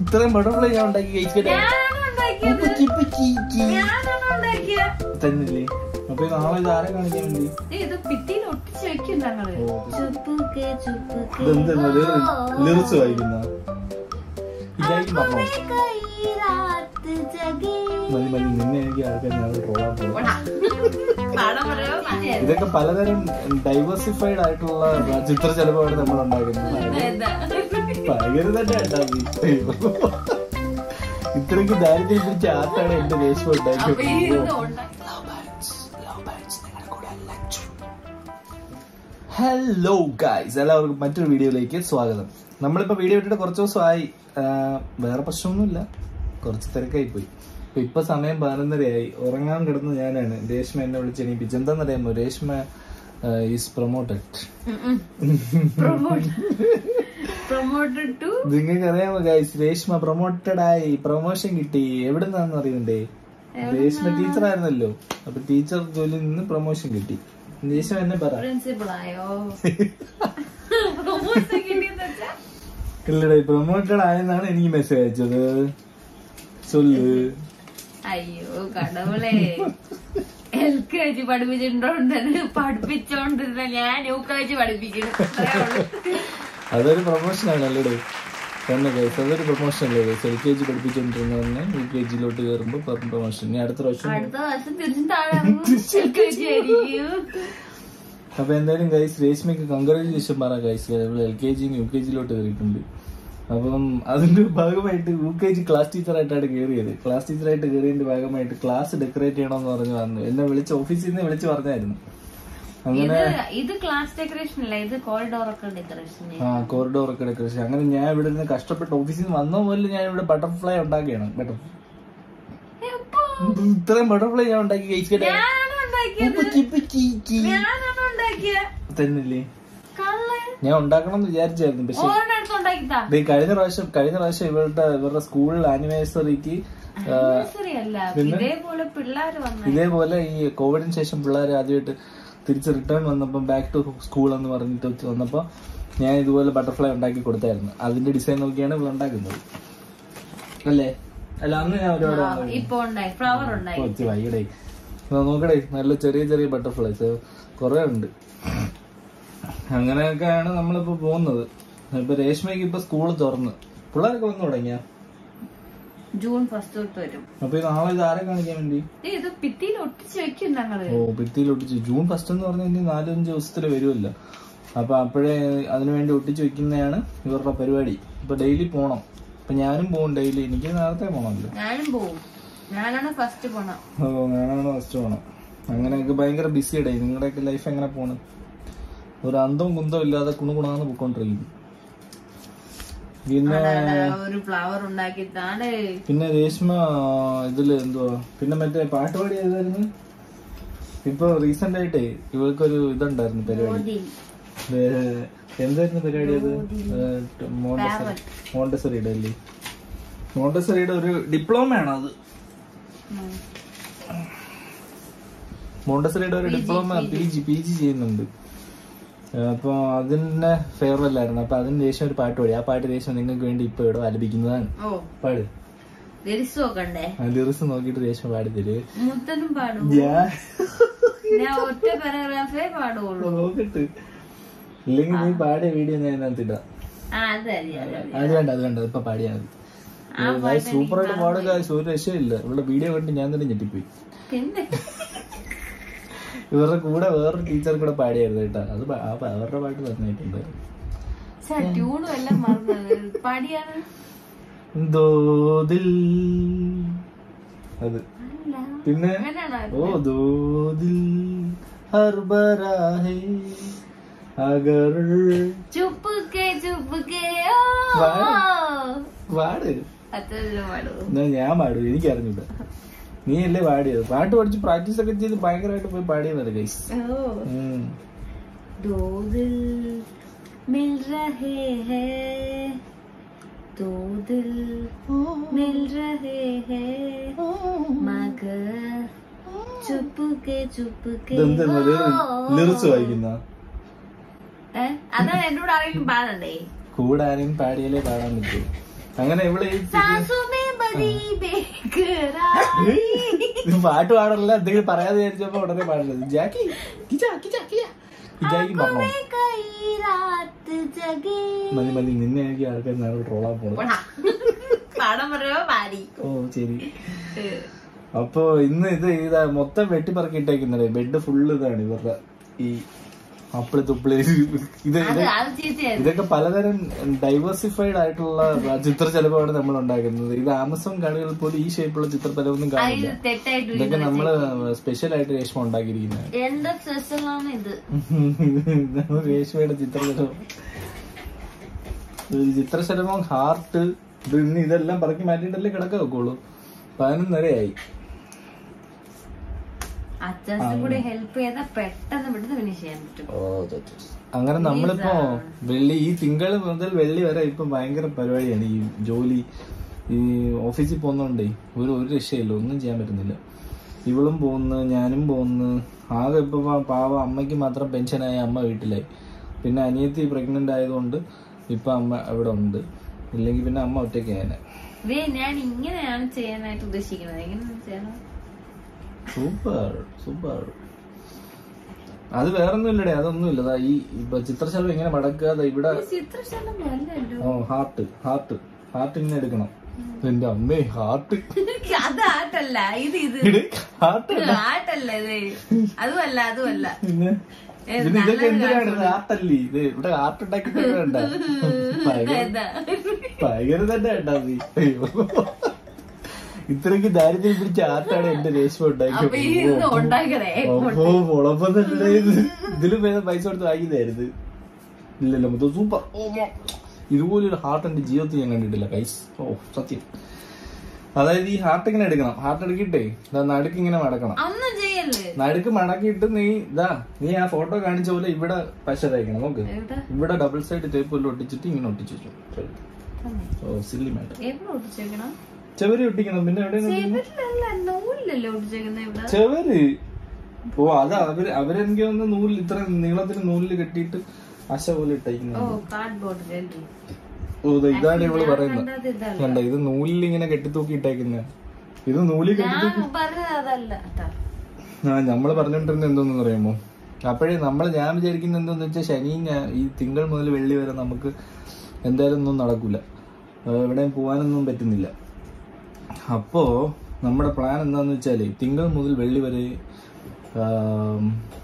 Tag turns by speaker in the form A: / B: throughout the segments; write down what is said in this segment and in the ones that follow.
A: ഇത്രയും ബട്ടർഫ്ലൈ ഞാൻ ഉണ്ടാക്കി കഴിക്കട്ടെ
B: ഞാനാണ് ഉണ്ടാക്കിയത് ഞാനാണ് ഉണ്ടാക്കിയത്
A: തന്നില്ലേ അപ്പൊ ഈ നാളെ ഇത് ആരെ കാണിക്കാൻ വേണ്ടി
B: ദേ, ഇത് ഭിത്തിയിൽ ഒട്ടിച്ച് വെക്കും ഞങ്ങള്
A: ഓ,
B: ചുപ്പുക്കെ ചുപ്പുക്കെ
A: ഇതെന്താ ലിറിക്സ് വായിക്കുന്ന ഇതായിരിക്കും പറഞ്ഞോ
B: കൈ രാത്ത് ജഗേ.
A: മതി മതി നിന്നെ എനിക്ക് ആൾക്കാർ ഞാൻ ട്രോളാൻ പോകും
B: പോടാ. പാടാൻ പറയുമോ? മതി.
A: ഇതൊക്കെ പലതരം ഡൈവേഴ്സിഫൈഡ് ആയിട്ടുള്ള ചിത്ര ചെലവാണ് നമ്മൾ ഉണ്ടാക്കുന്നത്
B: എന്താ?
A: ഭയങ്കര തന്നെ ഉണ്ടാക്കി ഇത്രയ്ക്ക് ദാരിദ്ര്യം പിടിച്ച ആത്താണ് എന്റെ ദേശം
B: അപ്പൊ ഈ ഇത്
A: ഉണ്ടാക്കിയത്
B: ഉണ്ടാക്കി.
A: ഹലോ ഗായ്സ് എല്ലാവർക്കും മറ്റൊരു വീഡിയോയിലേക്ക് സ്വാഗതം നമ്മളിപ്പോ വീഡിയോ ഇട്ടിട്ട് കുറച്ച് ദിവസമായി ആ, വേറെ പ്രശ്നമൊന്നുമില്ല കുറച്ച് തിരക്കായി പോയി അപ്പൊ ഇപ്പൊ സമയം പതിനൊന്നരയായി ഉറങ്ങാൻ കിടന്ന് ഞാനാണ് രേഷ്മ എന്നെ വിളിച്ച് എണീപ്പിച്ചു എന്താണെന്നറിയാമോ രേഷ്മ ഈസ് പ്രൊമോട്ടഡ്
B: ഉം ഉം. Promote- promoted to
A: നിങ്ങൾക്ക് അറിയാമോ ഗൈസ് രേഷ്മ പ്രൊമോട്ടഡ് ആയി പ്രൊമോഷൻ കിട്ടി എവിടെ നിന്നാന്ന് അറിയണ്ടേ രേഷ്മ ടീച്ചർ ആയിരുന്നല്ലോ അപ്പൊ ടീച്ചർ ജോലിയിൽ നിന്ന് പ്രൊമോഷൻ കിട്ടി രേഷ്മ എന്നെ പറ
B: പ്രിൻസിപ്പൾ ആയോ പ്രൊമോഷൻ കിട്ടിയെന്ന് വെച്ചാ
A: ഇല്ലടേ പ്രൊമോട്ടഡ് ആയെന്നാണ് എനിക്ക് മെസ്സേജ് അയച്ചത് ചൊല്ല്
B: അയ്യോ കടവുളെ എൽ കെ ജി പഠിപ്പിച്ചിട്ടുണ്ടെന്ന് പഠിപ്പിച്ചോണ്ടിരുന്ന ഞാൻ യു കെ ജി പഠിപ്പിക്കുന്നു അത്രേ ഉള്ളൂ.
A: അതൊരു പ്രൊമോഷൻ ആണ് അല്ലടേ തന്നെ ഗൈസ് അതൊരു പ്രൊമോഷൻ അല്ലേ ഗൈസ് എൽ കെ ജി പഠിപ്പിച്ചോണ്ടിരുന്ന യു കെ ജിയിലോട്ട് കയറുമ്പോ പ്രൊമോഷൻ ഇനി അടുത്ത പ്രാവശ്യം
B: അടുത്ത വർഷം തിരിച്ചും താഴെ എൽ കെ ജി ആയിരിക്കും
A: അപ്പൊ എന്തായാലും ഗൈസ് രേഷ്മയ്ക്ക് കൺഗ്രാജുലേഷൻ പറ guys L K G U K ജിയിലോട്ട് കയറിയിട്ടുണ്ട് അപ്പം അതിന്റെ ഭാഗമായിട്ട് യു കെ ജി ക്ലാസ് ടീച്ചറായിട്ടാണ് കയറിയത് ക്ലാസ് ടീച്ചറായിട്ട് കയറിയതിന്റെ ഭാഗമായിട്ട് ക്ലാസ് ഡെക്കറേറ്റ് ചെയ്യണമെന്ന് പറഞ്ഞു വന്നു എന്നെ വിളിച്ച് ഓഫീസിൽ നിന്ന് വിളിച്ച് പറഞ്ഞായിരുന്നു അങ്ങനെ
B: ഇത് ഇത് ക്ലാസ് ഡെക്കറേഷൻ അല്ല ഇത് കോറിഡോർ ഒക്കെ ഡെക്കറേഷൻ
A: ആ കോറിഡോർ ഒക്കെ ഡെക്കറേഷൻ അങ്ങനെ ഞാൻ ഇവിടെ നിന്ന് കഷ്ടപ്പെട്ട് ഓഫീസിൽ നിന്ന് വന്ന പോലെ ഞാൻ ഇവിടെ ബട്ടർഫ്ലൈ ഉണ്ടാക്കിയാണ് ബട്ടർ ഇത്രയും ബട്ടർഫ്ലൈ ഞാൻ ഉണ്ടാക്കി കഴിക്കട്ടെ
B: ഞാനാണ് ഉണ്ടാക്കിയത് ഞാനാണ് ഉണ്ടാക്കിയത്
A: തന്നില്ലേ
B: കള്ളൻ
A: ഞാൻ ഉണ്ടാക്കണം എന്ന് വിചാരിച്ചായിരുന്നു പക്ഷെ
B: ഓരോടത്ത് ഉണ്ടാക്കിത്താ
A: ദേ കഴിഞ്ഞ പ്രാവശ്യം കഴിഞ്ഞ പ്രാവശ്യം ഇവരുടെ ഇവരുടെ സ്കൂളിൽ ആനിവേഴ്സറിക്ക്
B: ശരി അല്ല ഇതേപോലെ പിള്ളേര് വന്ന
A: ഇതേപോലെ ഈ കോവിഡിന് ശേഷം പിള്ളേർ ആദ്യമായിട്ട് തിരിച്ച് റിട്ടേൺ വന്നപ്പോൾ ബാക്ക് ടു സ്കൂൾ എന്ന് പറഞ്ഞിട്ട് വന്നപ്പോൾ ഞാൻ ഇതുപോലെ ബട്ടർഫ്ലൈ ഉണ്ടാക്കി കൊടുത്തായിരുന്നു അതിന്റെ ഡിസൈൻ നോക്കിയാണ് ഇവൾ ഉണ്ടാക്കുന്നത് അല്ലേ അല്ല അന്ന് ഞാൻ ഒരുപാട് ഉണ്ടാക്കി.
B: ഇപ്പൊ ഉണ്ടായി ഫ്ലവർ ഉണ്ടായി
A: കുറച്ച് വൈകടേ നോക്കടേ നല്ല ചെറിയ ചെറിയ ബട്ടർഫ്ലൈസ് കുറെ ഉണ്ട് അങ്ങനെയൊക്കെയാണ് നമ്മളിപ്പോ പോകുന്നത് ഇപ്പൊ രേഷ്മയ്ക്ക് ഇപ്പൊ സ്കൂൾ തുറന്ന് പിള്ളേരൊക്കെ വന്നു തുടങ്ങിയ
B: ജൂൺ ഫസ്റ്റ് തൊട്ട് വരും
A: അപ്പൊ ഈ നാളെ ഇത് ആരെ കാണിക്കാൻ വേണ്ടി
B: ദേ, ഇത് ഭിത്തിയിൽ ഒട്ടിച്ച് വെക്കും ഞങ്ങള്
A: ഓ ഭിത്തിയിൽ ഒട്ടിച്ച് ജൂൺ ഫസ്റ്റ് എന്ന് പറഞ്ഞാൽ ഇനി നാലഞ്ച് ദിവസത്തിൽ വരുമല്ലോ അപ്പൊ അപ്പോഴേ അതിനുവേണ്ടി ഒട്ടിച്ച് വെക്കുന്നതാണ് ഇവരുടെ പരിപാടി ഇപ്പൊ ഡെയിലി പോണം ഇപ്പൊ ഞാനും പോകും ഡെയിലി എനിക്ക് നേരത്തെ പോണമല്ലോ
B: ഞാനും പോവും ഞാനാണ് ഫസ്റ്റ് പോണം
A: ഓ ഞാനാണ് ഫസ്റ്റ് പോണം അങ്ങനെയൊക്കെ ഭയങ്കര ബിസി ഇടേ നിങ്ങളുടെയൊക്കെ ലൈഫ് എങ്ങനെ പോണ് ഒരു അന്തവും കുന്തവും ഇല്ലാതെ കുണുകുണാന്ന് പൊക്കോണ്ടിരിക്കും പിന്നെ
B: ഒരു ഫ്ലവർ ഉണ്ടാക്കി താണ്ടേ
A: പിന്നെ രേഷ്മ ഇതില് എന്തുവാ പിന്നെ മറ്റേ പാട്ടുപാടി ഏതായിരുന്നു ഇപ്പൊ റീസെന്റ് ആയിട്ടേ ഇവൾക്കൊരു ഇതുണ്ടായിരുന്നു പരിപാടി ഏ, എന്തായിരുന്നു പരിപാടി അത് ഏ, മോണ്ടസറി മോണ്ടസറിയുടെ അല്ലേ മോണ്ടസറിയുടെ ഒരു ഡിപ്ലോമയാണ് അത് മോണ്ടസറിയുടെ ഒരു diploma P G P G ചെയ്യുന്നുണ്ട് അപ്പൊ അതിന്റെ ഫേവറൽ ആയിരുന്നു അപ്പൊ അതിന് ദേശം ഒരു പാട്ട് പാടി ആ പാട്ട് ദേശം നിങ്ങൾക്ക് വേണ്ടി ഇപ്പൊ ഇവിടെ ആലപിക്കുന്നതാണ്
B: ഓ
A: പാട്
B: ലിറിക്സ് നോക്കണ്ടേ
A: ആ ലിറിക്സ് നോക്കിയിട്ട് ദേശം പാടി തരൂ
B: മുത്തനും പാടും
A: ഞാൻ
B: ഞാൻ ഒറ്റ പാരഗ്രാഫേ പാടുള്ളൂ
A: നോക്കട്ട് ഇല്ലെങ്കിൽ നീ പാടിയ വീഡിയോ ഞാൻ ഇതിനകത്ത് ഇടാം
B: ആ അതറിയാം അതറിയാം.
A: അത് വേണ്ട അത് വേണ്ട ഇപ്പൊ പാടിയാ മതി സൂപ്പർ ആയിട്ട് പാടുക ഒരു രക്ഷയില്ല ഇവിടെ വീഡിയോ കണ്ട് ഞാൻ തന്നെ ഞെട്ടിപ്പോയി
B: പിന്നെ
A: ഇവരുടെ കൂടെ വേറൊരു ടീച്ചർ കൂടെ പാടിയായിരുന്നു കേട്ടോ അത് പ- ആ പ- അവരുടെ പാട്ട് തന്നിട്ടുണ്ടായിരുന്നു
B: ട്യൂണും എല്ലാം മറന്നത് പാടിയാണ്
A: ദോദിൽ അത്
B: അല്ല
A: പിന്നെ
B: അങ്ങനെയാണോ
A: ഓ ദോദിൽ ഹർബരാ ഹേ അഗർ
B: ചുപ്പുക്കെ ചുപ്പുക്കെ
A: പാട്
B: അത്രയല്ലേ പാടൂ
A: എന്നാ ഞാൻ പാടും എനിക്ക് അറിഞ്ഞൂടാ നീ അല്ലേ പാടിയത് പാട്ട് പഠിച്ച് പ്രാക്ടീസ് ഒക്കെ ചെയ്ത് ഭയങ്കരമായിട്ട് പോയി പാടിയതല്ലേ ഗൈസ്
B: ഓ दो दिल मिल रहे हैं दो दिल मिल रहे हैं मगर ചുപ്പുക്കെ ചുപ്പുക്കെ
A: ഇതെന്താ ലിറിക്സ് വായിക്കുന്ന
B: ഏ? അതാണ് എന്നോട് ആരെങ്കിലും പാടണ്ടേ
A: കൂടെ ആരെയും പാടിയാലേ പാടാൻ പറ്റൂ അങ്ങനെ ഇവിടെ ഈ
B: സാസുമേ ബദി ബേക്കറായി.
A: ഇത് പാട്ട് പാടല്ല എന്തെങ്കിലും പറയാതെ വിചാരിച്ചപ്പോ ഉടനെ പാടുന്നത് ജാക്കി കിച്ചാ, കിച്ചാ, കിച്ചാ. കിച്ചാക്കി പറഞ്ഞോ
B: ആँखों में कई रात जगे.
A: മതി മതി നിന്നെ എനിക്ക് ആൾക്കാർ നാളെ ട്രോളാൻ പോണത്
B: പോടാ. പാടാൻ പറയുമ്പോ പാടി
A: ഓ ശരി അപ്പൊ ഇന്ന് ഇത് ഇതാ മൊത്തം വെട്ടിപ്പറക്കിട്ടേക്കുന്നത് ബെഡ് ഫുള്ള് ഇതാണ് ഇവരുടെ ഈ അപ്പിളി തുപ്പിളി ഇത് ഇത്
B: അത് അത് ചീത്തയായിരുന്നു
A: ഇതൊക്കെ പലതരം ഡൈവേഴ്സിഫൈഡ് ആയിട്ടുള്ള ചിത്രശലഭമാണ് നമ്മൾ ഉണ്ടാക്കുന്നത് ഇത് ആമസോൺ കടകളിൽ പോലും ഈ ഷേപ്പുള്ള ചിത്രശലഭമൊന്നും
B: അത്
A: കാണില്ല
B: തെറ്റായിട്ട്
A: ഇതൊക്കെ നമ്മള് സ്പെഷ്യൽ ആയിട്ട് രേഷ്മ ഉണ്ടാക്കിയിരിക്കുന്നത്
B: എന്റെ സ്പെഷ്യലാണ് ഇത്
A: ഇതാണ് രേഷ്മയുടെ ചിത്രശലഭം ഒരു ചിത്രശലഭം ഹാർട്ട് ഇത് ഇന്ന് ഇതെല്ലാം പറക്കി മാറ്റിയിട്ടല്ലേ കിടക്ക വെക്കുള്ളൂ പതിനൊന്നരയായി
B: അച്ചാസിനും കൂടി ഹെൽപ്പ് ചെയ്താൽ പെട്ടെന്ന് പെട്ടെന്ന് ഫിനിഷ് ചെയ്യാൻ പറ്റും
A: അങ്ങനെ നമ്മളിപ്പോ വെള്ളി ഈ തിങ്കൾ മുതൽ വെള്ളി വരെ ഇപ്പൊ ഭയങ്കര പരിപാടിയാണ് ഈ ജോലി ഈ ഓഫീസിൽ പോകുന്നോണ്ടേ ഒരു ഒരു രക്ഷയില്ല ഒന്നും ചെയ്യാൻ പറ്റുന്നില്ല ഇവളും പോകുന്നു ഞാനും പോകുന്നു ആകെ ഇപ്പൊ പാ- പാവ അമ്മയ്ക്ക് മാത്രം പെൻഷനായി അമ്മ വീട്ടിലായി പിന്നെ അനിയത്തി പ്രഗ്നന്റ് ആയതുകൊണ്ട് ഇപ്പൊ അമ്മ ഇവിടെ ഉണ്ട് ഇല്ലെങ്കിൽ പിന്നെ അമ്മ ഒറ്റയ്ക്കായനെ
B: ദേ ഞാൻ ഇങ്ങനെയാണ് ചെയ്യാനായിട്ട് ഉദ്ദേശിക്കുന്നത് എങ്ങനെയാണ് ചെയ്യണം
A: സൂപ്പർ സൂപ്പർ അത് വേറൊന്നും ഇല്ലടേ അതൊന്നും ഇല്ല ദാ ഈ ഇപ്പൊ ചിത്രശലഭം ഇങ്ങനെ മടക്കുക ദാ ഇവിടെ
B: ചിത്രശലം അല്ലല്ലോ
A: ഓ ഹാർട്ട് ഹാർട്ട് ഹാർട്ട് ഇങ്ങനെ എടുക്കണം എന്റെ അമ്മേ ഹാർട്ട്
B: അത് ആട്ടല്ല ഇത് ഇത്
A: ഹാർട്ട്
B: ആട്ടല്ല ഇത് അതുമല്ല അതുമല്ല
A: പിന്നെ
B: ഏ,
A: പിന്നെ ഇതൊക്കെ
B: നല്ലൊരു
A: എന്തിനാണ് ഇത് ഹാർട്ടല്ലേ ഇത് ഇവിടെ ഹാർട്ട് ഉണ്ടാക്കിട്ട് വേണ്ട ഭയങ്കര
B: ഇതാ.
A: ഭയങ്കര തന്നെ വേണ്ട നീ അയ്യോ ഇത്രയ്ക്ക് ദാരിദ്ര്യം പിടിച്ച ഹാർട്ടാണ് എന്റെ രേഷ്മ
B: അപ്പൊ ഈ ഇത് ഉണ്ടാക്കണേ
A: അപ്പോ മുളപ്പം തന്നെ ഇത് ഇതിലും വേറെ പൈസ കൊടുത്ത് വാങ്ങിയതായിരുന്നു ഇല്ലല്ലോ മൊത്തം സൂപ്പർ ഇതുപോലൊരു ഹാർട്ട് എന്റെ ജീവിതത്തിൽ ഞാൻ കണ്ടിട്ടില്ല കൈസ് ഓ സത്യം അതായത് ഈ ഹാർട്ട് ഇങ്ങനെ എടുക്കണം ഹാർട്ട് എടുക്കിട്ടേ ഇതാ നടുക്ക് ഇങ്ങനെ മടക്കണം
B: ഒന്നും ചെയ്യല്ലേ
A: നടുക്ക് മടക്കിയിട്ട് നീ ഇതാ നീ ആ ഫോട്ടോ കാണിച്ച പോലെ ഇവിടെ പശ തയ്ക്കണം നോക്ക്
B: എവിടെ
A: ഇവിടെ ഡബിൾ സൈഡ് ടേപ്പ് എല്ലാം ഒട്ടിച്ചിട്ട് ഇങ്ങനെ ഒട്ടിച്ചു വെച്ചു ഓ സില്ലി മാറ്റർ
B: എവിടെ ഒട്ടിച്ചേക്കണം
A: ചെവരി ഒട്ടിക്കണം പിന്നെ എവിടെ
B: ചെവിട്ടിലല്ല നൂലിലല്ലേ ഒട്ടിച്ചേക്കുന്നത് ഇവിടെ
A: ചെവര് ഓ അത് അവര് അവരെനിക്ക് ഒന്ന് നൂല് ഇത്ര നീളത്തിന് നൂലിൽ കെട്ടിയിട്ട് അശ പോലെ
B: ഓ
A: ഇട്ടേക്കുന്നത്
B: കാർഡ് ബോർഡ്
A: ഓ ദേ ഇതാണ് ഇവള് പറയുന്നത്
B: കണ്ടത് ഇതല്ല
A: കണ്ട ഇത് നൂലിൽ ഇങ്ങനെ കെട്ടിത്തൂക്കി ഇട്ടേക്കുന്ന ഇത് നൂലിൽ കെട്ടി
B: ഞാൻ പറഞ്ഞത് അതല്ല ട്ടാ.
A: ആ നമ്മള് പറഞ്ഞോണ്ടിരുന്ന എന്തോന്ന് അറിയാമോ അപ്പോഴേ നമ്മൾ ഞാൻ വിചാരിക്കുന്ന എന്താന്ന് വെച്ചാൽ ശനി ഞാ- ഈ തിങ്കൾ മുതൽ വെള്ളി വരെ നമുക്ക് എന്തായാലും ഒന്നും നടക്കൂല ആ, എവിടെയും പോകാനൊന്നും പറ്റുന്നില്ല അപ്പോ നമ്മുടെ പ്ലാൻ എന്താന്ന് വെച്ചാല് തിങ്കൾ മുതൽ വെള്ളി വരെ ആം,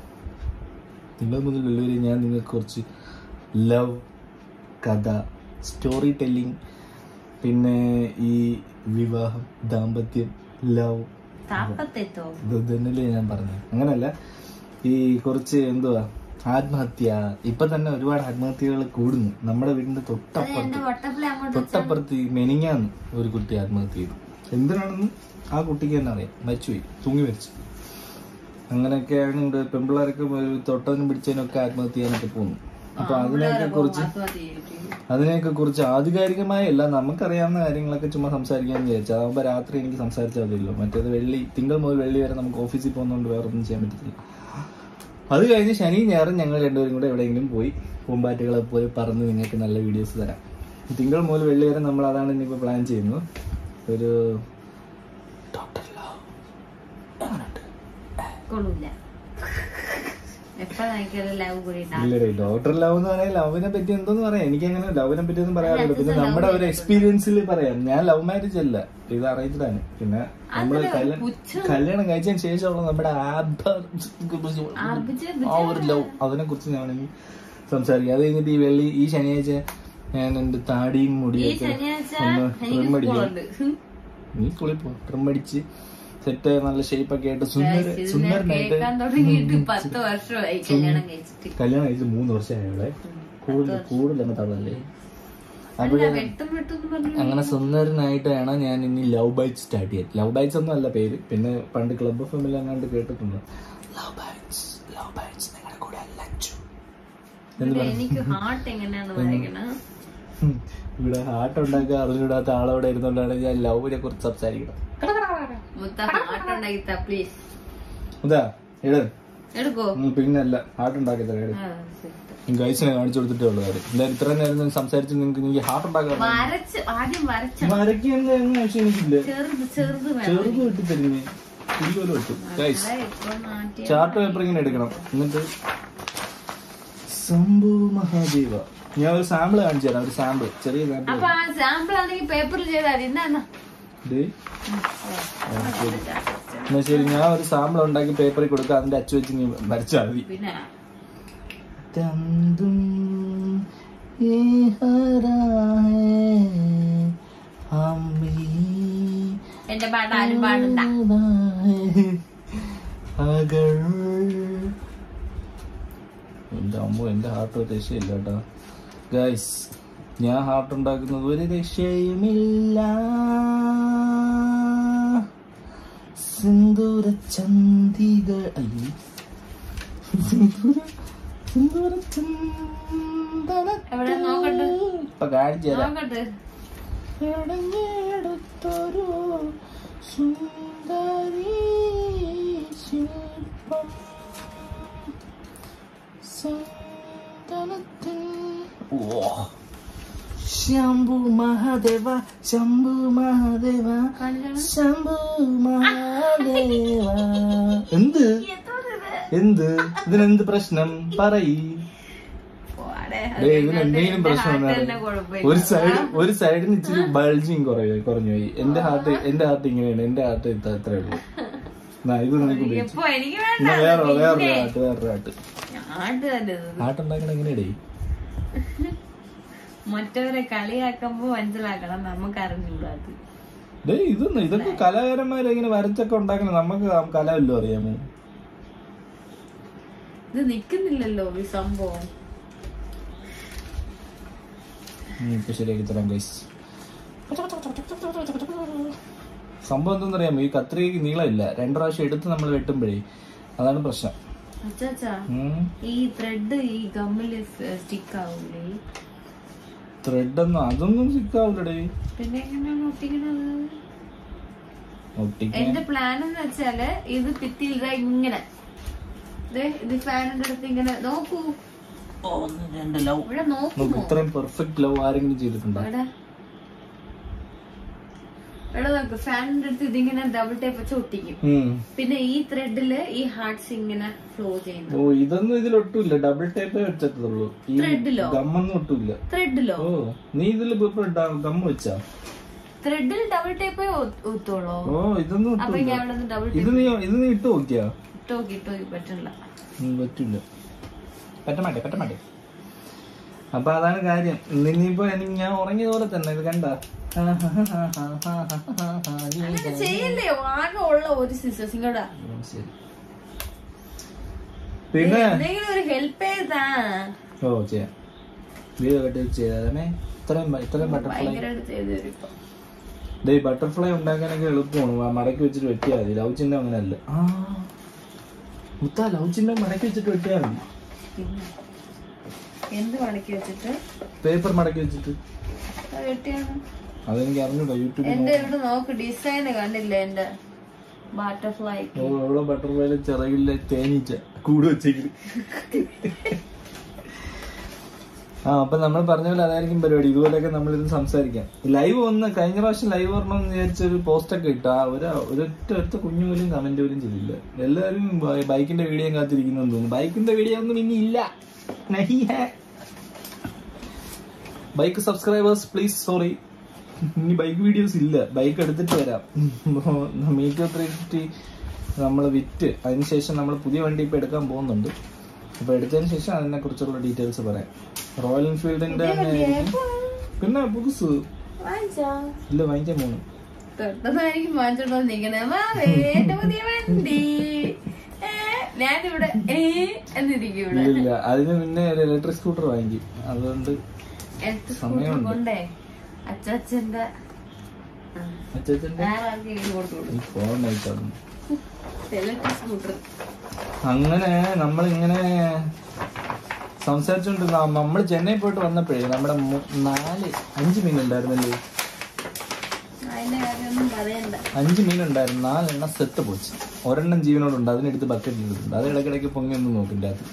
A: തിങ്കൾ മുതൽ വെള്ളി വരെ ഞാൻ നിങ്ങൾക്ക് കുറച്ച് ലവ് കഥ സ്റ്റോറി ടെല്ലിംഗ് പിന്നെ ഈ വിവാഹം ദാമ്പത്യം ലവ്
B: താപ്പത്തെത്തോ
A: ഇത് തന്നെയല്ലേ ഞാൻ പറഞ്ഞത് അങ്ങനല്ല ഈ കുറച്ച് എന്തുവാ ആത്മഹത്യ ഇപ്പൊ തന്നെ ഒരുപാട് ആത്മഹത്യകൾ കൂടുന്നു നമ്മുടെ വീടിന്റെ
B: അത്
A: തൊട്ടപ്പുറത്ത്
B: എന്റെ വട്ടപ്പിളെ അങ്ങോട്ട്
A: തൊട്ടപ്പുറത്ത് ഈ മെനിങ്ങാന്ന് ഒരു കുട്ടി ആത്മഹത്യ ചെയ്തു എന്തിനാണെന്ന് ആ കുട്ടിക്ക് തന്നെ അറിയാം മരിച്ചുപോയി തൂങ്ങി മരിച്ചു അങ്ങനെയൊക്കെയാണ് ഇവിടെ പെമ്പിള്ളേരൊക്കെ ഒരു തൊട്ടതിനും പിടിച്ചതിനൊക്കെ ആത്മഹത്യ ചെയ്യാനൊക്കെ പോകുന്നു അപ്പൊ അതിനെയൊക്കെ കുറിച്ച്
B: ആത്മഹത്യ ചെയ്തിട്ട്.
A: അതിനെയൊക്കെ കുറിച്ച് ആധികാരികമായി അല്ല നമുക്കറിയാവുന്ന കാര്യങ്ങളൊക്കെ ചുമ്മാ സംസാരിക്കാന്ന് വിചാരിച്ചു അതാകുമ്പോ രാത്രി എനിക്ക് സംസാരിച്ചാൽ മതിയല്ലോ മറ്റേത് വെള്ളി തിങ്കൾ മുതൽ വെള്ളി വരെ നമുക്ക് ഓഫീസിൽ പോകുന്നതുകൊണ്ട് വേറെ ഒന്നും ചെയ്യാൻ പറ്റത്തില്ല അത് കഴിഞ്ഞ് ശനി ഞായറും ഞങ്ങൾ രണ്ടുപേരും കൂടെ എവിടെയെങ്കിലും പോയി പൂമ്പാറ്റുകളെ പോയി പറന്ന് നിങ്ങൾക്ക് നല്ല വീഡിയോസ് തരാം തിങ്കൾ മുതൽ വെള്ളി വരെ നമ്മൾ അതാണ് ഇനിയിപ്പോൾ പ്ലാൻ ചെയ്യുന്നത് ഒരു ഡോക്ടർ ലവ് എങ്ങനെയുണ്ട്
B: കൊള്ളൂല എപ്പോ നോക്കിയാലും ലവ് കൂടി ഉണ്ടാവും.
A: ഇല്ലടേ ഡോക്ടർ ലവ് എന്ന് പറയാൻ ലവിനെ പറ്റി എന്തോന്ന് പറയാം എനിക്ക് അങ്ങനെ ലവിനെ പറ്റി ഒന്നും പറയാറില്ല പിന്നെ നമ്മുടെ ഒരു എക്സ്പീരിയൻസിൽ പറയാം ഞാൻ ലവ് മാരേജ് അല്ല ഇത് അറേഞ്ച്ഡ് ആണ് പിന്നെ നമ്മള്
B: അതിന്
A: കല്യാണം
B: പുച്ഛം.
A: കല്യാണം കഴിച്ചതിന് ശേഷമുള്ള നമ്മുടെ ആഭ-
B: ആർഭിച്ച്
A: ആ ഒരു ലവ് അതിനെ കുറിച്ച് ഞാനെങ്കിൽ സംസാരിക്കാം അത് കഴിഞ്ഞിട്ട് ഈ വെള്ളി ഈ ശനിയാഴ്ച ഞാൻ എന്റെ താടിയും
B: ഈ
A: മുടിയൊക്കെ
B: ശനിയാഴ്ച
A: ഒന്ന്
B: എനിക്ക്
A: trim അടിക്കാം
B: സ്കൂളുണ്ട്
A: നീ കുളി പോ ട്രിം അടിച്ച് സെറ്റ് നല്ല ഷേപ്പ് ഒക്കെ ആയിട്ട് സുന്ദര
B: ഇത് ഞാൻ
A: സുന്ദരനായിട്ട്
B: കേൾക്കാൻ തുടങ്ങിയിട്ട് പത്ത് വർഷമായി കല്യാണം കഴിച്ചിട്ട്
A: കല്യാണം കഴിച്ച് മൂന്ന് വർഷമായി ഇവിടെ കൂടുതൽ കൂടുതലൊക്കെ തള്ളല്ലേ അപ്പൊ
B: അല്ല വെട്ടും വെട്ടും എന്ന് പറഞ്ഞു
A: അങ്ങനെ സുന്ദരനായിട്ട് വേണം ഞാൻ ഇനി ലവ് ബൈറ്റ്സ് സ്റ്റാർട്ട് ചെയ്യാൻ ലവ് ബൈറ്റ്സ് ഒന്നും അല്ല പേര് പിന്നെ പണ്ട് ക്ലബ് ഓഫ് എമ്മിൽ അങ്ങാണ്ട് കേട്ടിട്ടുണ്ട് ലവ് ബൈറ്റ്സ് ലവ് ബൈറ്റ്സ് നിങ്ങളുടെ കൂടെ ലച്ചു എന്ന് പറഞ്ഞു
B: എനിക്ക് ഹാർട്ട് എങ്ങനെയാന്ന് പറയണ
A: ഉം. ഇവിടെ ഹാർട്ട് ഉണ്ടാക്കുക അറിഞ്ഞൂടാത്ത ആളവിടെ ഇരുന്നുകൊണ്ടാണ് ഞാൻ ലവിനെ കുറിച്ച് സംസാരിക്കണം
B: മുത്ത ഹാർട്ട് ഉണ്ടാക്കിത്ത പ്ലീസ്
A: ഇതാ ഇട്
B: എടുക്കോ
A: ഉം, പിന്നല്ല ഹാർട്ട് ഉണ്ടാക്കി തരാം
B: ആ, ശരി.
A: ഗൈസിനെ കാണിച്ചു കൊടുത്തിട്ടേ ഉള്ളൂ കാര്യം എന്തായാലും ഇത്രയും നേരം ഞാൻ സംസാരിച്ച് നിങ്ങൾക്ക് എനിക്ക് ഹാർട്ട് ഉണ്ടാക്കാൻ
B: വരച്ച് ആദ്യം വരച്ച
A: വരയ്ക്കേണ്ട ആവശ്യം എനിക്കില്ല
B: ചെറുത് ചെറുത് വേണം
A: ചെറുത് വെട്ടി തരുന്നേ ഇതുപോലെ വെട്ടും ഗൈസ്
B: അതെ, ഇപ്പൊ മാറ്റി
A: ചാർട്ട് പേപ്പർ ഇങ്ങനെ എടുക്കണം എന്നിട്ട് ശംഭു മഹാദേവ ഞാൻ ഒരു സാമ്പിൾ കാണിച്ചു തരാം ഒരു സാമ്പിൾ ചെറിയ സാമ്പിൾ
B: അപ്പൊ ആ സാമ്പിൾ ആണെങ്കിൽ പേപ്പറിൽ ചെയ്താൽ മതി എന്നാ
A: എന്നാ ശരി ഞാൻ ഒരു സാമ്പിൾ ഉണ്ടാക്കി പേപ്പറിൽ കൊടുക്കാം അതിന്റെ അച്ചു വെച്ച് നീ വരച്ചാൽ മതി
B: പിന്നെ
A: തന്തും ये हरा है हमें
B: എന്റെ പാട്ട് ആരും പാടണ്ട
A: അകൾ എന്റെ അമ്മ എന്റെ ഹാർട്ട് ഒരു രക്ഷയില്ല കേട്ടോ ഗൈസ് ഞാൻ ഹാർട്ട് ഉണ്ടാക്കുന്നത് ഒരു രക്ഷയുമില്ല സിന്ദൂര ചന്തികൾ അയ്യോ സിന്ദൂര സിന്ദൂര
B: എവിടെ നോക്കട്ടെ
A: ഇപ്പൊ കാണിച്ചു തരാം
B: നോക്കട്ടെ
A: ഇടഞ്ഞെടുത്തൊരു സുന്ദരി ശില്പം സന്തനത്തിൻ ഓ ശംഭു മഹാദേവ ശംഭു മഹാദേവ
B: കാണിക്കണം
A: ശംഭു മഹാദേവ എന്ത് എന്ത് ഇതിനെന്ത് പ്രശ്നം പറയ്
B: പോടെ.
A: ദേ, ഇതിന് എന്തെങ്കിലും
B: എന്റെ
A: പ്രശ്നം
B: heart
A: വന്നാല്
B: തന്നെ കുഴപ്പമില്ല.
A: ഒരു സൈഡ് ഒരു സൈഡിന് ഇച്ചിരി ബൾജിങ് കുറഞ്ഞു കുറഞ്ഞു പോയി എന്റെ ഹാർട്ട് എന്റെ ഹാർട്ട് ഇങ്ങനെയാണ് എന്റെ ഹാർട്ട് ഇത്രേ ഉള്ളൂ എന്നാ, ഇത് നിനക്ക് ഉപയോഗിച്ചു
B: ഇപ്പൊ എനിക്ക് വേണ്ട
A: എന്നാ വേറെ വേറൊരു
B: പിന്നെ.
A: ഹാർട്ട് വേറൊരു ഹാർട്ട്
B: ആട്ട് തന്നെ ഇത്.
A: ഹാർട്ട് ഉണ്ടാക്കണ എങ്ങനെയാടേ
B: മറ്റവരെ കളിയാക്കുമ്പോ മനസ്സിലാക്കണം നമുക്ക് അറിഞ്ഞൂടാത്
A: ഡേ ഇതൊന്നും ഇതൊക്കെ കലാകാരന്മാരെ ഇങ്ങനെ വരച്ചൊക്കെ ഉണ്ടാക്കണം നമുക്ക് കല വല്ലതും അറിയാമോ
B: ഇത് നിക്കുന്നില്ലല്ലോ ഈ സംഭവം
A: ഉം, ഇപ്പൊ ശരിയാക്കി തരാം ഗൈസ് സംഭവം എന്തെന്നറിയാമോ ഈ കത്രികയ്ക്ക് നീളമില്ല രണ്ടു പ്രാവശ്യം എടുത്ത് നമ്മൾ വെട്ടുമ്പോഴേ അതാണ് പ്രശ്നം
B: അച്ചാച്ചാ
A: ഉം.
B: ഈ ത്രെഡ് ഈ ഗമ്മില് സ്റ്റിക്ക് ആവൂലേ
A: ത്രെഡ് ഒന്നും അതൊന്നും സിക്കാവില്ലടേ
B: പിന്നെ എങ്ങനെയാണ് ഒട്ടിക്കണത്
A: ഒട്ടിക്കാൻ
B: എന്റെ പ്ലാൻ എന്ന് വെച്ചാല് ഇത് ഭിത്തിയിൽ ഇതാ ഇങ്ങനെ ദേ, ഇത് ഫാനിന്റെ അടുത്ത് ഇങ്ങനെ നോക്കൂ
A: ഒന്ന് രണ്ട് ലവ്
B: ഇവിടെ
A: നോക്ക്
B: നോക്കുമോ
A: ഇത്രയും പെർഫെക്റ്റ് ലവ് ആരെങ്കിലും ചെയ്തിട്ടുണ്ടോ
B: ഇവിടെ ഇവിടെ നോക്ക് ഫാനിന്റെ അടുത്ത് ഇതിങ്ങനെ ഡബിൾ ടേപ്പ് വെച്ച് ഒട്ടിക്കും
A: ഉം.
B: പിന്നെ ഈ ത്രെഡില് ഈ ഹാർട്സ് ഇങ്ങനെ ഫ്ലോ ചെയ്യുന്നു
A: ഓ ഇതൊന്നും ഇതിലൊട്ടുമില്ല ഡബിൾ ടൈപ്പേ വെച്ചിട്ടുള്ളൂ ഈ
B: ത്രെഡിലോ
A: ഗമ്മൊന്നും ഒട്ടുമില്ല
B: ത്രെഡിലോ
A: ഓ നീ ഇതിൽ ഗമ്മ വെച്ചാ
B: ത്രെഡിൽ ഡബിൾ ടേപ്പേ ഒത്തുള്ളൂ
A: ഓ ഇതൊന്നും
B: അപ്പൊ
A: ഒട്ടുമില്ല
B: ഞാൻ ഇവിടെ ഡബിൾ
A: ഇത് നീ ഇത് നീ ഇട്ട് നോക്കിയാ
B: ഇട്ടോ കിട്ടോ പറ്റില്ല
A: ഉം, പറ്റില്ല പറ്റമാട്ടെ പറ്റമാട്ടെ അപ്പൊ അതാണ് കാര്യം ഇന്നിപ്പോ എനിക്ക് ഞാൻ ഉറങ്ങിയ പോലെ തന്നെ ഇത് കണ്ട
B: അങ്ങനെ ചെയ്യല്ലേ ആകെ ഉള്ള ഒരു സിസ്റ്റേഴ്സ് ഇങ്ങോട്ടാ
A: ശരി പിന്നെ
B: എന്തെങ്കിലും ഒരു ഹെൽപ്പ് ചെയ്താ
A: ഓ ചെയ്യാം വീഡിയോ കട്ട് ചെയ്താലേ ഇത്രയും ബ- ഇത്രയും ബട്ടർഫ്ലൈ
B: ഭയങ്കരമായിട്ട് ചെയ്തു തരും ഇപ്പൊ
A: ദേ ബട്ടർഫ്ലൈ ഉണ്ടാക്കാനൊക്കെ എളുപ്പമാണ് മ- മടക്കി വെച്ചിട്ട് വെട്ടിയാൽ മതി ലവ് ചിഹ്നം അങ്ങനെയല്ല ആ മുത്താ ലവ് ചിഹ്നം മടക്കി വെച്ചിട്ട് വെട്ടിയാൽ മതി
B: പിന്നെ എന്ത് മടക്കി വെച്ചിട്ട്
A: പേപ്പർ മടക്കി വെച്ചിട്ട്
B: അത് വെട്ടിയാണ്
A: അതെനിക്ക് അറിഞ്ഞൂടാ യൂട്യൂബിൽ
B: എന്റെ ഇവിടെ നോക്ക് ഡിസൈൻ കണ്ടില്ലേ എന്റെ ബട്ടർഫ്ലൈ
A: ഓ എവിടെ ബട്ടർഫ്ലൈയിലെ ചിറകിലെ തേനീച്ച കൂട് വെച്ചേക്ക് ആ അപ്പൊ നമ്മൾ പറഞ്ഞ പോലെ അതായിരിക്കും പരിപാടി ഇതുപോലെയൊക്കെ നമ്മളിത് സംസാരിക്കാം ലൈവ് ഒന്ന് കഴിഞ്ഞ പ്രാവശ്യം ലൈവ് വരണമെന്ന് വിചാരിച്ചൊരു പോസ്റ്റ് ഒക്കെ ഇട്ടു ആ ഒരു ഒരൊറ്റ ഒറ്റ കുഞ്ഞു പോലും കമന്റ് പോലും ചെയ്തില്ല എല്ലാവരും ബ- ബൈക്കിന്റെ വീഡിയോ കാത്തിരിക്കുന്നെന്ന് തോന്നുന്നു ബൈക്കിന്റെ വീഡിയോ ഒന്നും ഇനി ഇല്ല നഹി ഹേ ബൈക്ക് സബ്സ്ക്രൈബേഴ്സ് പ്ലീസ് സോറി ഇനി ബൈക്ക് വീഡിയോസ് ഇല്ല ബൈക്ക് എടുത്തിട്ട് വരാം മീറ്റർ ത്രീ ഫിഫ്റ്റി നമ്മൾ വിറ്റ് അതിനുശേഷം നമ്മൾ പുതിയ വണ്ടി ഇപ്പൊ എടുക്കാൻ പോകുന്നുണ്ട് അപ്പൊ എടുത്തതിന് ശേഷം അതിനെ കുറിച്ചുള്ള ഡീറ്റെയിൽസ് പറയാം റോയൽ എൻഫീൽഡിന്റെ തന്നെ ആയിരിക്കും. പിന്നെ പുതുസ്
B: വാങ്ങിച്ചാ
A: ഇല്ല വാങ്ങിക്കാൻ പോകുന്നു
B: തൊട്ടതായിരിക്കും വാങ്ങിച്ചോണ്ടോ നിക്കണേ മാവേ എന്റെ പുതിയ വണ്ടി ഏ, ഞാനിവിടെ ഏ എന്നിരിക്കും ഇവിടെ
A: ഇല്ല ഇല്ല അതിന് മുന്നേ ഒരു ഇലക്ട്രിക് സ്കൂട്ടർ വാങ്ങിക്കും അതുകൊണ്ട്
B: എടുത്ത് സ്കൂട്ടർ കൊണ്ടേ അച്ചാച്ചന്റെ
A: അച്ഛൻ്റെ
B: വേറെ ആർക്കെങ്കിലും കൊടുത്തു കൊടുക്കും
A: ഈ ഫോൺ നയിച്ചാണ്
B: ഇലക്ട്രിക് സ്കൂട്ടർ
A: അങ്ങനെ നമ്മളിങ്ങനെ സംസാരിച്ചോണ്ടിരുന്ന നമ്മൾ ചെന്നൈ പോയിട്ട് വന്നപ്പോഴേ നമ്മുടെ മു- നാല് അഞ്ച് മീൻ ഉണ്ടായിരുന്നല്ലേ
B: അതിന്റെ കാര്യമൊന്നും പറയണ്ട
A: അഞ്ച് മീനുണ്ടായിരുന്നു നാലെണ്ണം സെത്ത് പോച്ച് ഒരെണ്ണം ജീവനോടുണ്ട് അതിനെടുത്ത് ബക്കറ്റിൽ ഇട്ടിട്ടുണ്ട് അത് ഇടയ്ക്കിടയ്ക്ക് പൊങ്ങി ഒന്നും നോക്കില്ല അത്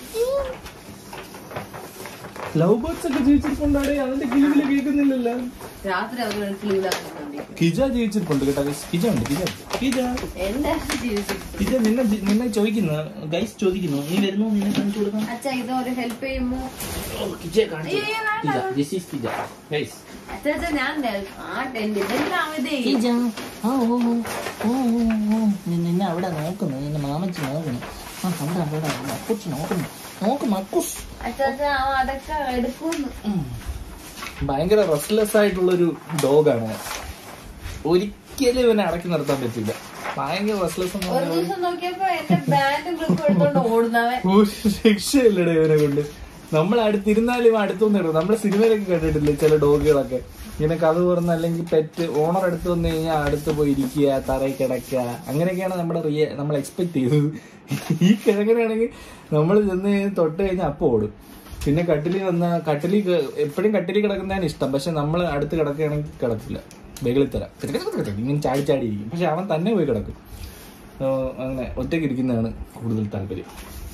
A: ലവ് ബേർഡ്സ് ഒക്കെ ജീവിച്ചിരിപ്പുണ്ടാടേ അതിന്റെ കിളിവില് കേൾക്കുന്നില്ലല്ലോ
B: രാത്രി അവർ ക്ലീനാക്കുന്നുണ്ട്
A: കിജ ജീവിച്ചിരിപ്പുണ്ട് കേട്ടോ guys. കിജ ഉണ്ട് കിജ കിജ
B: എന്താ ജീവിച്ചിട്ട്
A: കിജ നിന്നെ നിന്നെ ചോദിക്കുന്നു ഗൈസ് ചോദിക്കുന്നു നീ വരുന്നു നിന്നെ കാണിച്ചു കൊടുക്കാം
B: അച്ഛ ഇത് ഒരു ഹെൽപ്പ് ചെയ്യുമ്പോ
A: കിജ കാണിച്ചു
B: അയ്യോ, വേണ്ട.
A: കിജ ദിസ് ഈസ് കിജ ഗൈസ്
B: അച്ഛ അച്ഛ ഞാൻ ദേ- ആ ടെന്റ് ഇതെല്ലാം ഇതേ
A: കിജ ഓ ഓ ഓ ഓ ഓ ഓ നിന്നെ അവിടെ നോക്കുന്നു നിന്നെ മാമച്ചി നോക്കുന്നു ആ അവിടെ അവിടെ മക്കുച്ച് നോക്കുന്നു നോക്ക് മക്കുസ്
B: അച്ഛ അച്ഛ ആ അതൊക്കെ എടുക്കുന്നു
A: ഭയങ്കര റെസ്റ്റ്ലെസ് ആയിട്ടുള്ളൊരു ഡോഗാണ് ഒരിക്കലും ഇവനെ അടക്കി നിർത്താൻ പറ്റില്ല ഭയങ്കര റെസ്റ്റ്ലെസ് എന്ന്
B: ഒരു
A: പറഞ്ഞാൽ
B: ദിവസം നോക്കിയപ്പോ എന്റെ ബാൻഡും ക്ലിപ്പും എടുത്തോണ്ട് ഓടുന്നവൻ
A: ഒരു രക്ഷയില്ലടേ ഇവനെ കൊണ്ട് നമ്മൾ അടുത്തിരുന്നാലും അടുത്തൊന്നും ഇടും നമ്മുടെ സിനിമയിലൊക്കെ കണ്ടിട്ടില്ലേ ചില ഡോഗുകളൊക്കെ ഇങ്ങനെ കഥ തുറന്ന് അല്ലെങ്കിൽ പെറ്റ് ഓണർ അടുത്ത് വന്നു കഴിഞ്ഞാൽ അടുത്ത് പോയി ഇരിക്കുക തറയിൽ കിടക്കുക അങ്ങനെയൊക്കെയാണ് നമ്മുടെ റിയ നമ്മൾ എക്സ്പെക്ട് ചെയ്തത് ഈ കിഴങ്ങനാണെങ്കിൽ നമ്മൾ ചെന്ന് കഴിഞ്ഞ് തൊട്ട് കഴിഞ്ഞാൽ അപ്പം ഓടും പിന്നെ കട്ടിലി വന്ന കട്ടിലി എപ്പോഴും കട്ടിലി കിടക്കുന്നതാണ് ഇഷ്ടം പക്ഷെ നമ്മൾ അടുത്ത് കിടക്കുകയാണെങ്കിൽ കിടക്കില്ല വെകളിത്തര ഇങ്ങനെ ചാടി ചാടി ഇരിക്കും പക്ഷെ അവൻ തന്നെ പോയി കിടക്കും ആ, അങ്ങനെ ഒറ്റയ്ക്ക് ഇരിക്കുന്നതാണ് കൂടുതൽ താല്പര്യം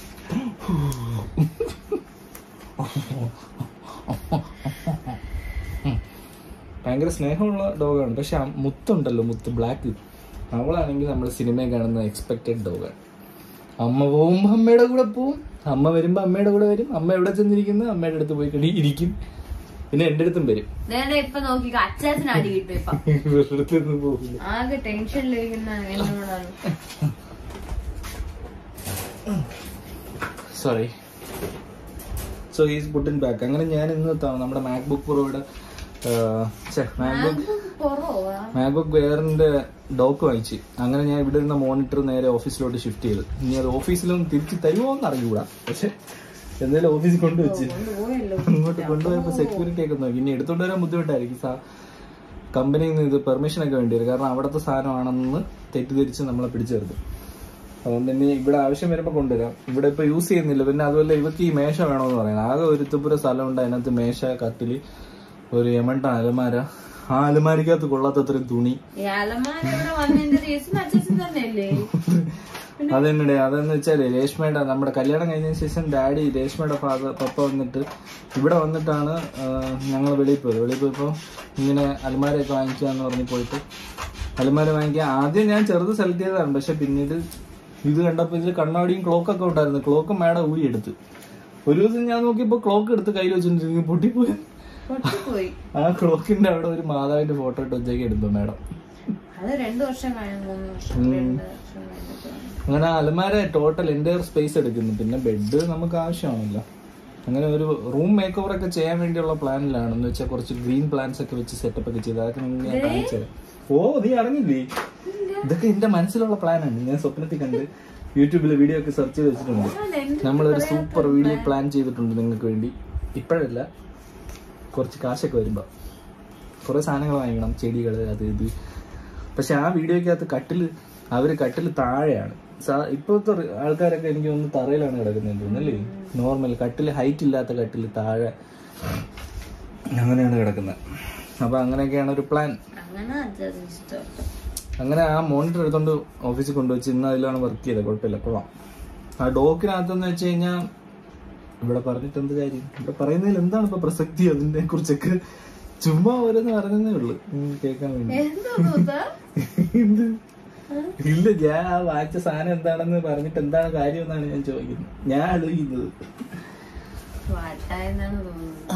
A: ഭയങ്കര സ്നേഹമുള്ള ഡോഗാണ് പക്ഷെ ആ മുത്തുണ്ടല്ലോ മുത്ത് ബ്ലാക്ക് അവളാണെങ്കിൽ നമ്മൾ സിനിമയിൽ കാണുന്ന എക്സ്പെക്റ്റഡ് ഡോഗാണ് അമ്മ പോകുമ്പോൾ അമ്മയുടെ കൂടെ പോവും അമ്മ വരുമ്പോൾ അമ്മയുടെ കൂടെ വരും അമ്മ എവിടെ ചെന്നിരിക്കുന്നു അമ്മയുടെ അടുത്ത് പോയി കടി ഇരിക്കും പിന്നെ എൻ്റെ അടുത്തും വരും
B: നേരെ ഇപ്പൊ നോക്കി അച്ചാച്ചന് അടി കിട്ടും ഇപ്പൊ
A: വെറുതെ ഒന്നും പോകില്ല
B: ആകെ ടെൻഷനിലിരിക്കുന്ന എന്നോടാണ്
A: sorry so is putting back അങ്ങനെ ഞാൻ ഇന്ന് ത- നമ്മുടെ മാക്ബുക്ക് പ്രോയുടെ മാക്ബുക്ക്
B: കുറവാ
A: മാക്ബുക്ക് വെയറിന്റെ ഡോക്ക് വാങ്ങിച്ച് അങ്ങനെ ഞാൻ ഇവിടെ ഇരുന്ന മോണിറ്റർ നേരെ ഓഫീസിലോട്ട് ഷിഫ്റ്റ് ചെയ്തു ഇനി അത് ഓഫീസിലും തിരിച്ച് തരുമോ എന്ന് അറിഞ്ഞുകൂടാ പക്ഷെ എന്തായാലും ഓഫീസിൽ കൊണ്ടുവച്ച്
B: കൊണ്ടുപോയല്ലോ
A: അങ്ങോട്ട് കൊണ്ടുപോയപ്പോ സെക്യൂരിറ്റി ഒക്കെ നോക്കി ഇനി എടുത്തോണ്ട് വരാൻ ബുദ്ധിമുട്ടായിരിക്കും സാ കമ്പനിയിൽ നിന്ന് ഇത് പെർമിഷൻ ഒക്കെ വേണ്ടി വരും കാരണം അവിടുത്തെ സാധനമാണെന്ന് തെറ്റിദ്ധരിച്ച് നമ്മളെ പിടിച്ചു നിർത്തും അതുകൊണ്ട് ഇനി ഇവിടെ ആവശ്യം വരുമ്പോൾ കൊണ്ടുവരാം ഇവിടെ ഇപ്പൊ യൂസ് ചെയ്യുന്നില്ല പിന്നെ അതുപോലെ ഇവക്ക് ഈ മേശ വേണമെന്ന് പറയുന്നത് ആകെ ഒരു തുപ്പുര സ്ഥലമുണ്ട് അതിനകത്ത് മേശ കത്തില് ഒരു യമണ്ട അലമാര ആ അലമാരിക്കകത്ത് കൊള്ളാത്തത്രയും തുണി
B: ഈ അലമാര ഇവിടെ വന്നതിന്റെ റീസൺ അച്ഛൻ തന്നെയല്ലേ
A: അതെന്നെ അതെന്ന് വെച്ചാല് രേഷ്മയുടെ നമ്മുടെ കല്യാണം കഴിഞ്ഞതിന് ശേഷം ഡാഡി രേഷ്മയുടെ ഫാദർ പപ്പ വന്നിട്ട് ഇവിടെ വന്നിട്ടാണ് ഞങ്ങൾ വെളിയിൽ പോയത് വെളിയിൽ പോയപ്പോൾ ഇങ്ങനെ അലമാരയൊക്കെ വാങ്ങിക്കാന്ന് പറഞ്ഞ് പോയിട്ട് അലമാര വാങ്ങിക്കാൻ ആദ്യം ഞാൻ ചെറുത് സെലക്ട് ചെയ്തതാണ് പക്ഷെ പിന്നീട് ഇത് കണ്ടപ്പോൾ ഇതിൽ കണ്ണാടിയും ക്ലോക്കൊക്കെ ഉണ്ടായിരുന്നു ക്ലോക്ക് മേഡം ഊരി എടുത്ത് ഒരു ദിവസം ഞാൻ നോക്കിയപ്പോൾ ക്ലോക്ക് എടുത്ത് കയ്യിൽ വെച്ചിട്ടുണ്ടെങ്കിൽ പൊട്ടിപ്പോയി
B: പൊട്ടിപ്പോയി
A: ആ ക്ലോക്കിന്റെ അവിടെ ഒരു മാതാവിന്റെ ഫോട്ടോ ഇട്ട് വെച്ചേക്ക് എടുത്തു മേഡം
B: അത് രണ്ടു വർഷം കഴിഞ്ഞു മൂന്ന് വർഷം രണ്ട് വർഷം കഴിഞ്ഞിട്ട്
A: അങ്ങനെ ആ അലമാര ടോട്ടൽ എൻ്റെ സ്പേസ് എടുക്കുന്നു പിന്നെ ബെഡ് നമുക്ക് ആവശ്യമാണല്ലോ അങ്ങനെ ഒരു റൂം മേക്ക് ഓവർ ഒക്കെ ചെയ്യാൻ വേണ്ടിയുള്ള പ്ലാനിലാണ് എന്ന് വെച്ചാൽ കുറച്ച് ഗ്രീൻ പ്ലാന്റ്സ് ഒക്കെ വെച്ച് സെറ്റപ്പ് ഒക്കെ ചെയ്ത് അതൊക്കെ നിങ്ങൾക്ക് ഞാൻ കാണിച്ചു തരാം ഓ നീ അറിഞ്ഞില്ലേ ഇതൊക്കെ എന്റെ മനസ്സിലുള്ള പ്ലാനാണ് ഞാൻ സ്വപ്നത്തിൽ കണ്ട് യൂട്യൂബിൽ വീഡിയോ ഒക്കെ സെർച്ച് ചെയ്ത് വെച്ചിട്ടുണ്ട് നമ്മളൊരു സൂപ്പർ വീഡിയോ പ്ലാൻ ചെയ്തിട്ടുണ്ട് നിങ്ങൾക്ക് വേണ്ടി ഇപ്പോഴല്ല കുറച്ച് കാശൊക്കെ വരുമ്പോ കുറെ സാധനങ്ങൾ വാങ്ങിക്കണം ചെടികൾ അത് ഇത് പക്ഷെ ആ വീഡിയോക്കകത്ത് കട്ടില് അവര് കട്ടില് താഴെയാണ് സാ- ഇപ്പോഴത്തെ റി- ആൾക്കാരൊക്കെ എനിക്ക് തോന്നുന്നു തറയിലാണ് കിടക്കുന്നത് തോന്നുന്നല്ലേ നോർമൽ കട്ടില് ഹൈറ്റ് ഇല്ലാത്ത കട്ടില് താഴെ അങ്ങനെയാണ് കിടക്കുന്നത് അപ്പൊ അങ്ങനെയൊക്കെയാണ് ഒരു പ്ലാൻ
B: അങ്ങനെ അച്ഛൻ ഇഷ്ടം
A: അങ്ങനെ ആ മോണിറ്റർ എടുത്തോണ്ട് ഓഫീസിൽ കൊണ്ടുവച്ച് ഇന്ന് അതിലാണ് വർക്ക് ചെയ്തത് കുഴപ്പമില്ല കൊള്ളാം ആ ഡോക്കിനകത്തെന്ന് വെച്ച് കഴിഞ്ഞാൽ ഇവിടെ പറഞ്ഞിട്ട് എന്ത് കാര്യം ഇവിടെ പറയുന്നതിൽ എന്താണ് ഇപ്പൊ പ്രസക്തി അതിനെ കുറിച്ചൊക്കെ ചുമ്മാ ഓരോന്ന് പറഞ്ഞതേ ഉള്ളു ഉം, കേൾക്കാൻ വേണ്ടി
B: എന്തോ തോന്നാ
A: എന്ത്? ഇല്ല ഞാൻ ആ വാങ്ങിച്ച സാധനം എന്താണെന്ന് പറഞ്ഞിട്ട് എന്താണ് കാര്യം എന്നാണ് ഞാൻ ചോദിക്കുന്നത് ഞാൻ ആലോചിക്കുന്നത്
B: വാട്ടായെന്നാണ് തോന്നുന്നത്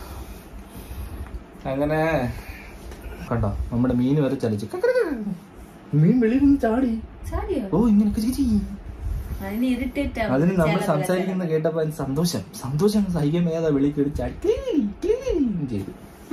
A: അങ്ങനെ കണ്ടോ നമ്മുടെ മീൻ വരെ ചലിച്ചു മീൻ വെളിയിൽ നിന്ന് ചാടി
B: ചാടിയോ
A: ഓ ഇങ്ങനൊക്കെ ചെയ്യും
B: അതിന് ഇറിറ്റേറ്റ്
A: അതിന് നമ്മൾ സംസാരിക്കുന്ന കേട്ടപ്പോ അതിന് സന്തോഷം സന്തോഷം സഹിക്കാൻ മേതാ വെളിയിൽ കയറി ചാടി ക്ലീ, ക്ലീ ചെയ്തു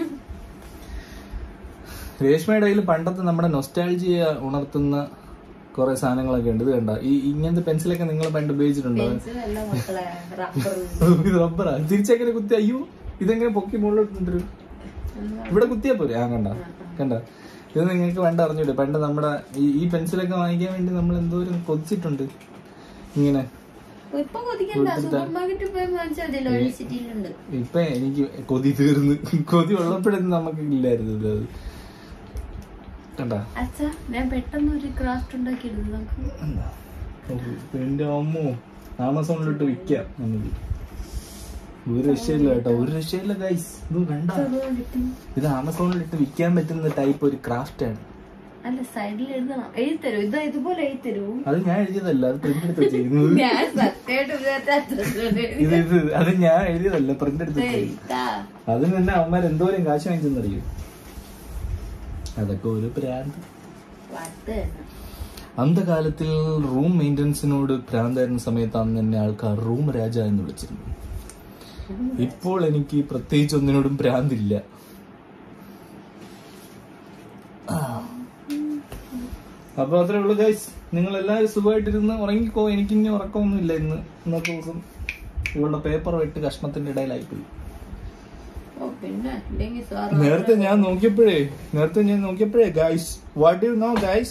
A: രേഷ്മയുടെ കയ്യിൽ പണ്ടത്തെ നമ്മുടെ നൊസ്റ്റാൾജിയ ഉണർത്തുന്ന കുറെ സാധനങ്ങളൊക്കെ ഉണ്ട് ഇത് കണ്ട ഈ ഇങ്ങനത്തെ പെൻസിലൊക്കെ നിങ്ങൾ പണ്ട് ഉപയോഗിച്ചിട്ടുണ്ടോ
B: പെൻസിലല്ല മക്കളെ റബ്ബർ
A: ഇത് റബ്ബറാ തിരിച്ചെങ്ങനെ കുത്തി അയ്യോ ഇതെങ്ങനെ പൊക്കി മുകളിലോട്ടുണ്ടൊരു ഇവിടെ കുത്തിയാ പോരെ ആ കണ്ട കണ്ട ഇത് നിങ്ങൾക്ക് വേണ്ട അറിഞ്ഞൂടെ പണ്ട് നമ്മുടെ ഈ ഈ പെൻസിലൊക്കെ വാങ്ങിക്കാൻ വേണ്ടി നമ്മൾ എന്തോരം കൊതിച്ചിട്ടുണ്ട് ഇങ്ങനെ
B: ഇപ്പൊ കൊതിക്കണ്ട സൂപ്പർ മാർക്കറ്റിൽ പോയി വാങ്ങിച്ചാൽ മതിയല്ലോ ഒരു സിറ്റിയിലുണ്ട്
A: ഇപ്പൊ എനിക്ക് കൊതി തീർന്ന് കൊതി ഉള്ളപ്പോഴൊന്നും നമുക്ക് ഇല്ലായിരുന്നു ഇത് അത് കണ്ടാ
B: അച്ഛാ ഞാൻ പെട്ടെന്ന് ഒരു ക്രാഫ്റ്റ് ഉണ്ടാക്കി എടുത്തു നമുക്ക്
A: എന്താ എന്റെ അമ്മോ ആമസോണിലിട്ട് വിൽക്കാം നമുക്ക് ഒരു രക്ഷയില്ല കേട്ടോ ഒരു രക്ഷയില്ല ഗൈസ് ഇത് കണ്ട ഇത് ആമസോണിലിട്ട് വിൽക്കാൻ പറ്റുന്ന ടൈപ്പ് ഒരു ക്രാഫ്റ്റ് ആണ്
B: അല്ല സൈഡിൽ എഴുതണം എഴുതി തരൂ ഇതാ ഇതുപോലെ എഴുതി തരൂ
A: അത് ഞാൻ എഴുതിയതല്ല അത് പ്രിന്റ് എടുത്ത് വെച്ചിരിക്കുന്നത്
B: ഞാൻ സത്യമായിട്ട് വിചാരിച്ച അച്ഛനോട് എഴുതി.
A: ഇത് ഇത് അത് ഞാൻ എഴുതിയതല്ല പ്രിന്റ് എടുത്ത്
B: ഏയ്,
A: വെച്ചിരിക്കുന്നത്
B: ഇതാ.
A: അതിന് തന്നെ അവന്മാർ എന്തോരം കാശ് വാങ്ങിച്ചെന്നറിയോ അതൊക്കെ ഒരു പ്രാന്ത്
B: വട്ട് തന്നെ.
A: അന്ധകാലത്തിൽ റൂം മെയിൻ്റനൻസിനോട് ഭ്രാന്തായിരുന്ന സമയത്ത് അന്ന് എന്നെ ആൾക്കാർ റൂം രാജ എന്ന് വിളിച്ചിരുന്നു ഇപ്പോൾ എനിക്ക് പ്രത്യേകിച്ച് ഒന്നിനോടും ഭ്രാന്തില്ല ആ. അപ്പൊ അത്രേ ഉള്ളൂ ഗൈസ് നിങ്ങൾ എല്ലാവരും സുഖമായിട്ടിരുന്ന് ഉറങ്ങിക്കോ എനിക്ക് ഇനി ഉറക്കമൊന്നുമില്ല ഇന്ന് ഇന്നത്തെ ദിവസം ഇവളുടെ പേപ്പർ വെട്ട് കഷ്ണത്തിന്റെ ഇടയിലായി പോയി
B: ഓ പിന്നെ ഇല്ലെങ്കിൽ സാറ്
A: നേരത്തെ ഞാൻ നോക്കിയപ്പോഴേ നേരത്തെ ഞാൻ നോക്കിയപ്പോഴേ guys what you know guys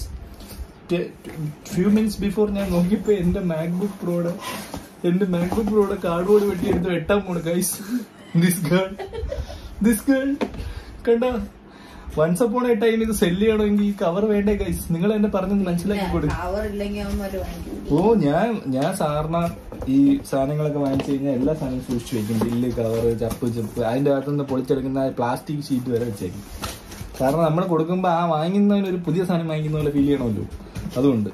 A: few minutes before ഞാൻ നോക്കിയപ്പോ എന്റെ മാക്ബുക്ക് പ്രോയുടെ എന്റെ മാക്ബുക്ക് പ്രോയുടെ കാർഡ് ബോർഡ് വെട്ടി എടുത്ത് വെട്ടാൻ പോണ് guys this girl this girl കണ്ട വൺസ് അപ്പോൺ എ ടൈം ഇത് സെല് ചെയ്യണമെങ്കിൽ ഈ കവർ വേണ്ടേ ഗൈസ് നിങ്ങൾ എന്നെ പറഞ്ഞത് മനസ്സിലാക്കി കൊടുക്കും
B: കവർ ഇല്ലെങ്കിൽ അവന്മാര് വാങ്ങിക്കും
A: ഓ ഞാൻ ഞാൻ സാറിന് ഈ സാധനങ്ങളൊക്കെ വാങ്ങിച്ചു കഴിഞ്ഞാൽ എല്ലാ സാധനവും സൂക്ഷിച്ചു വെക്കും ബില്ല് കവർ ചപ്പ് ചെപ്പ് അതിന്റെ അകത്തുനിന്ന് പൊളിച്ചെടുക്കുന്ന പ്ലാസ്റ്റിക് ഷീറ്റ് വരെ വെച്ചേക്കും കാരണം നമ്മൾ കൊടുക്കുമ്പോൾ ആ വാങ്ങുന്നവന് ഒരു പുതിയ സാധനം വാങ്ങിക്കുന്ന പോലെ ഫീൽ ചെയ്യണമല്ലോ അതുകൊണ്ട്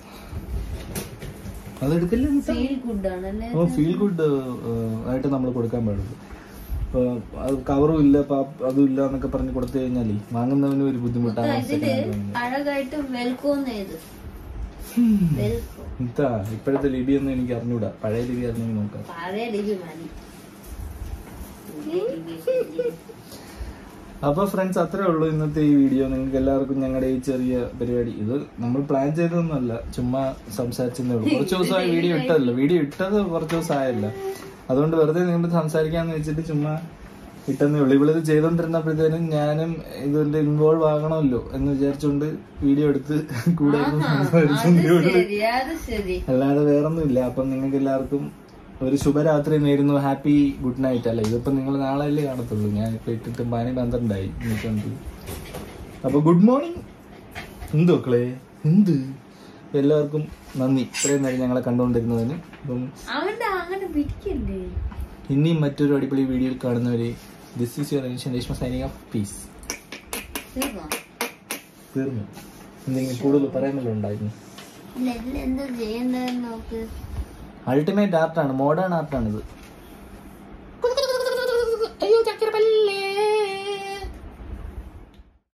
A: അതെടുക്കില്ല
B: ഫീൽ ഗുഡ് ആണല്ലേ
A: ഓ ഫീൽ ഗുഡ് ആയിട്ട് നമ്മൾ കൊടുക്കാൻ പാടുള്ളൂ ഇപ്പൊ അത് കവറും ഇല്ല പാ- അതും ഇല്ല എന്നൊക്കെ പറഞ്ഞ് കൊടുത്തു കഴിഞ്ഞാലേ വാങ്ങുന്നവനും ഒരു ബുദ്ധിമുട്ടാണ്
B: ഇതില് അഴകായിട്ട് വെൽക്കോന്ന് ചെയ്ത് വെൽക്കോ
A: ഇതാ ഇപ്പോഴത്തെ ലിപി ഒന്നും എനിക്ക് അറിഞ്ഞൂടാ പഴയ ലിപി അറിഞ്ഞെങ്കിൽ നോക്കാം
B: പഴയ ലിപി മതി പുതിയ ലിപി ശരി.
A: അപ്പൊ ഫ്രണ്ട്സ് അത്രേ ഉള്ളൂ ഇന്നത്തെ ഈ വീഡിയോ നിങ്ങൾക്ക് എല്ലാവർക്കും ഞങ്ങളുടെ ഈ ചെറിയ പരിപാടി ഇത് നമ്മൾ പ്ലാൻ ചെയ്തതൊന്നുമല്ല ചുമ്മാ സംസാരിച്ചതേ ഉള്ളൂ കുറച്ച് ദിവസമായി വീഡിയോ ഇട്ടതല്ല വീഡിയോ ഇട്ടത് കുറച്ച് ദിവസമായല്ല അതുകൊണ്ട് വെറുതെ നിങ്ങൾ സംസാരിക്കാന്ന് വെച്ചിട്ട് ചുമ്മാ ഇട്ടെന്നേ ഉള്ളൂ ഇവളിത് ചെയ്തോണ്ടിരുന്നപ്പോഴത്തേനും ഞാനും ഇതിൽ ഇൻവോൾവ് ആകണമല്ലോ എന്ന് വിചാരിച്ചുകൊണ്ട് വീഡിയോ എടുത്ത് കൂടെ ഇരുന്ന് സംസാരിച്ചതേ ഉള്ളൂ
B: ശരി അത് ശരി
A: അല്ലാതെ വേറൊന്നുമില്ല അപ്പം നിങ്ങൾക്ക് എല്ലാവർക്കും ഒരു ശുഭരാത്രി നേരുന്നു ഹാപ്പി ഗുഡ് നൈറ്റ് അല്ല ഇതിപ്പോ നിങ്ങൾ നാളെ അല്ലേ കാണത്തുള്ളൂ ഞാൻ ഇപ്പൊ ഇട്ടിട്ട് മണി പന്ത്രണ്ടായി എനിക്കുണ്ട് അപ്പൊ ഗുഡ് മോർണിംഗ് എന്ത് മക്കളെ എന്ത് എല്ലാവർക്കും നന്ദി ഇത്രയും നേരം ഞങ്ങളെ കണ്ടുകൊണ്ടിരുന്നതിന് അപ്പം
B: അവന്റെ അങ്ങനെ പിടിക്കണ്ടേ
A: ഇനിയും മറ്റൊരു അടിപൊളി വീഡിയോയിൽ കാണുന്നവരെ ദിസ് ഈസ് യുവർ അനീഷൻ രേഷ്മ സൈനിങ് ഓഫ് പീസ്
B: തീർന്നോ?
A: തീർന്നു എന്തെങ്കിലും കൂടുതൽ പറയാനല്ലോ ഉണ്ടായിരുന്നു
B: ഇല്ല ഇതിൽ എന്താ ചെയ്യണ്ടെന്ന് നോക്ക്
A: അൾട്ടിമേറ്റ് ആർട്ടാണ് മോഡേൺ ആർട്ടാണിത്